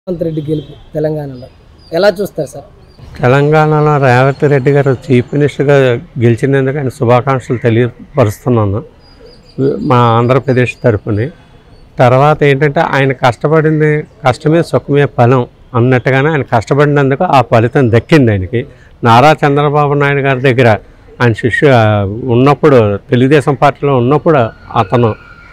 రేవంత్ రెడ్డి గెలుపు తెలంగాణలో ఎలా చూస్తారు సార్ తెలంగాణలో రేవంత్ రెడ్డి గారు చీఫ్ మినిస్టర్గా గెలిచినందుకు ఆయన శుభాకాంక్షలు తెలియపరుస్తున్నాను మా ఆంధ్రప్రదేశ్ తరఫుని తర్వాత ఏంటంటే ఆయన కష్టపడింది కష్టమే సుఖమే ఫలం అన్నట్టుగానే ఆయన కష్టపడినందుకు ఆ ఫలితం దక్కింది ఆయనకి నారా చంద్రబాబు నాయుడు గారి దగ్గర ఆయన శిష్యు ఉన్నప్పుడు తెలుగుదేశం పార్టీలో ఉన్నప్పుడు అతను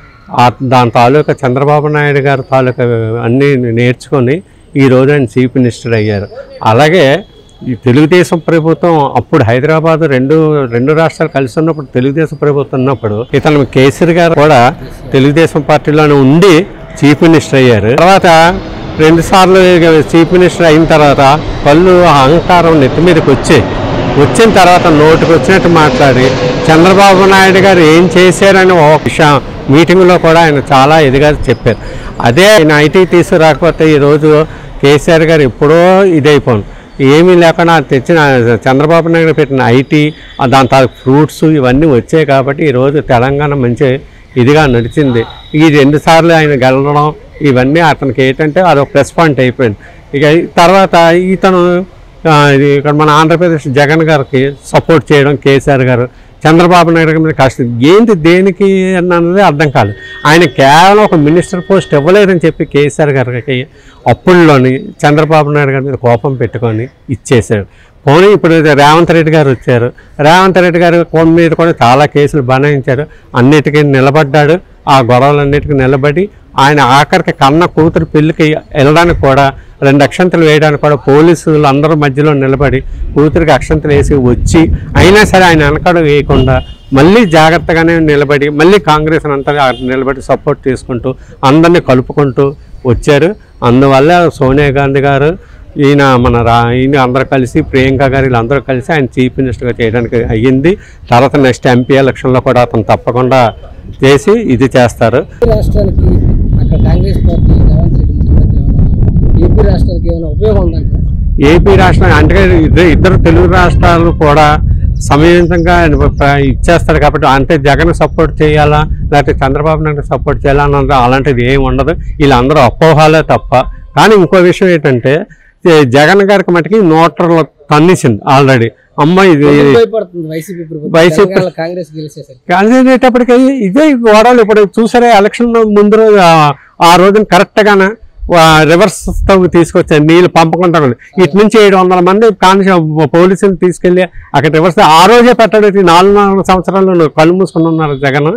ఆ- దాని తాలూకా చంద్రబాబు నాయుడు గారి తాలూకా అన్నీ నేర్చుకొని ఈ రోజు ఆయన చీఫ్ మినిస్టర్ అయ్యారు అలాగే ఈ తెలుగుదేశం ప్రభుత్వం అప్పుడు హైదరాబాద్ రెండు రెండు రాష్ట్రాలు కలిసి ఉన్నప్పుడు తెలుగుదేశం ప్రభుత్వం ఉన్నప్పుడు ఇతను కేసీఆర్ గారు కూడా తెలుగుదేశం పార్టీలోనే ఉండి చీఫ్ మినిస్టర్ అయ్యారు తర్వాత రెండు సార్లు చీఫ్ మినిస్టర్ అయిన తర్వాత కళ్ళు అహంకారం నెత్తి మీదకి వచ్చాయి వచ్చిన తర్వాత నోటికి వచ్చినట్టు మాట్లాడి చంద్రబాబు నాయుడు గారు ఏం చేశారని ఒక విషయం మీటింగ్లో కూడా ఆయన చాలా ఇదిగా చెప్పారు అదే ఆయన ఐటీ తీసుకురాకపోతే ఈరోజు కేసీఆర్ గారు ఎప్పుడో ఇదైపోను ఏమీ లేకుండా తెచ్చిన చంద్రబాబు నాయుడు పెట్టిన ఐటీ దాని తాలూకు ఫ్రూట్స్ ఇవన్నీ వచ్చాయి కాబట్టి ఈరోజు తెలంగాణ మంచి ఇదిగా నడిచింది ఈ రెండు సార్లు ఆయన గెలవడం ఇవన్నీ అతనికి ఏంటంటే అదొక ప్లస్ పాయింట్ అయిపోయింది ఇక ఈ తర్వాత ఇతను ఆ, ఇది ఇక్కడ మన ఆంధ్రప్రదేశ్ జగన్ గారికి సపోర్ట్ చేయడం కేసీఆర్ గారు చంద్రబాబు నాయుడు గారి మీద కష్టం ఏంటి దేనికి అన్నది అర్థం కాదు ఆయన కేవలం ఒక మినిస్టర్ పోస్ట్ ఇవ్వలేదని చెప్పి కేసీఆర్ గారికి అప్పుల్లోని చంద్రబాబు నాయుడు గారి మీద కోపం పెట్టుకొని ఇచ్చేశాడు పోనీ ఇప్పుడు రేవంత్ రెడ్డి గారు వచ్చారు రేవంత్ రెడ్డి గారు కోన్ మీద కూడా చాలా కేసులు బనాయించారు అన్నిటికీ నిలబడ్డాడు ఆ గొడవలన్నిటికీ నిలబడి ఆయన ఆఖరికి కన్న కూతురు పెళ్లికి వెళ్ళడానికి కూడా రెండు అక్షంతలు వేయడానికి కూడా పోలీసులు అందరూ మధ్యలో నిలబడి కూతురికి అక్షంతలు వేసి వచ్చి అయినా సరే ఆయన వెనకడు వేయకుండా మళ్ళీ జాగ్రత్తగానే నిలబడి మళ్ళీ కాంగ్రెస్ అంతా నిలబడి సపోర్ట్ చేసుకుంటూ అందరినీ కలుపుకుంటూ వచ్చారు అందువల్ల సోనియా గాంధీ గారు ఈయన మన రా ఈయన అందరూ కలిసి ప్రియాంక గారు వీళ్ళందరూ కలిసి ఆయన చీఫ్ మినిస్టర్గా చేయడానికి అయ్యింది తర్వాత నెక్స్ట్ ఎంపీ ఎలక్షన్లో కూడా అతను తప్పకుండా చేసి ఇది చేస్తారు ఈ రాష్ట్రానికి అక్కడ కాంగ్రెస్ పార్టీ రేవంత్ రెడ్డి ముఖ్యమంత్రి అవ్వడం ఏపీ రాష్ట్రానికి ఏమైనా ఉపయోగం ఉందంటారా ఏపీ రాష్ట్రం అంటే ఇద్దరు ఇద్దరు తెలుగు రాష్ట్రాలు కూడా సమయంతంగా ఇచ్చేస్తారు కాబట్టి అంటే జగన్ సపోర్ట్ చేయాలా లేకపోతే చంద్రబాబు నాయుడు సపోర్ట్ చేయాలా అన్నది అలాంటిది ఏమి ఉండదు వీళ్ళందరూ అపోహాలే తప్ప కానీ ఇంకో విషయం ఏంటంటే ఈ జగన్ గారికి మటుకి నోట్ల తన్నిసింది ఆల్రెడీ అమ్మ ఇది ఎందుకు భయపడుతుంది వైసీపీ ప్రభుత్వం వైసీపీ- తెలంగాణలో కాంగ్రెస్ గెలిచేసరికి కలిసేటప్పటికి ఇదే గొడవలు ఇప్పుడు చూసారా ఎలక్షన్ ముందు రోజు ఆ- ఆ రోజున కరెక్ట్గానే రివర్స్ స్టవ్ తీసుకొచ్చారు నీళ్ళు పంపకుండా ఇటు నుంచి ఏడు వందల మంది కాని పోలీసులు తీసుకెళ్ళి అక్కడ రివర్స్ ఆ రోజే పెట్టాడు ఈ నాలుగు నాలుగు సంవత్సరాలు కళ్ళు మూసుకుని ఉన్నారు జగన్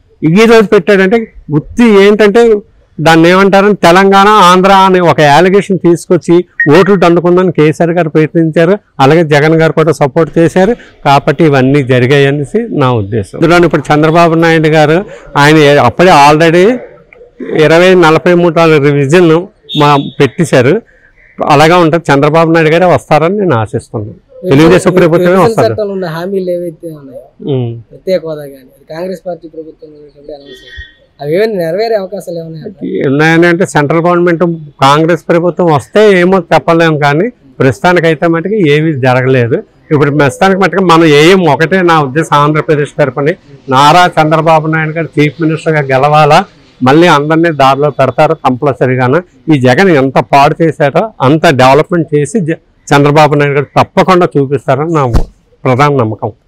ఈ రోజు పెట్టాడంటే గుర్తి ఏంటంటే దాన్ని ఏమంటారని తెలంగాణ ఆంధ్ర అనే ఒక అలిగేషన్ తీసుకొచ్చి ఓట్లు దండుకుందని కేసీఆర్ గారు ప్రయత్నించారు అలాగే జగన్ గారు కూడా సపోర్ట్ చేశారు కాబట్టి ఇవన్నీ జరిగాయి అనేసి నా ఉద్దేశం ఇందులో ఇప్పుడు చంద్రబాబు నాయుడు గారు ఆయన ఏ- అప్పుడే ఆల్రెడీ ఇరవై నలభై మూడు రివిజన్ మా పెట్టేశారు అలాగా ఉంటుంది చంద్రబాబు నాయుడు గారే వస్తారని నేను ఆశిస్తున్నాను తెలుగుదేశం ప్రభుత్వమే విభజన వస్తారు చట్టంలో ఉన్న హామీలు ఏవైతే ఉన్నాయో ఉమ్. ప్రత్యేక హోదా కానీ అది కాంగ్రెస్ పార్టీ ప్రభుత్వం ఉన్నప్పుడు అనౌన్స్ అయ్యింది అవి ఏమైనా నెరవేరే అవకాశాలు ఏమైనా ఉన్నాయని అంటే సెంట్రల్ గవర్నమెంట్ కాంగ్రెస్ ప్రభుత్వం వస్తే ఏమో చెప్పలేము కానీ ప్రస్తుతానికైతే మటుకు ఏమీ జరగలేదు ఇప్పుడు ప్రస్తుతానికి మటుకు మనం ఏం ఒకటే నా ఉద్దేశం ఆంధ్రప్రదేశ్ తరఫుని నారా చంద్రబాబు నాయుడు గారు చీఫ్ మినిస్టర్గా గెలవాలా మళ్ళీ అందరినీ దారిలో పెడతారు కంపల్సరీగాను ఈ జగన్ ఎంత పాడు చేశారో అంత డెవలప్మెంట్ చేసి జ- చంద్రబాబు నాయుడు గారు తప్పకుండా చూపిస్తారని నా ప్రధాన నమ్మకం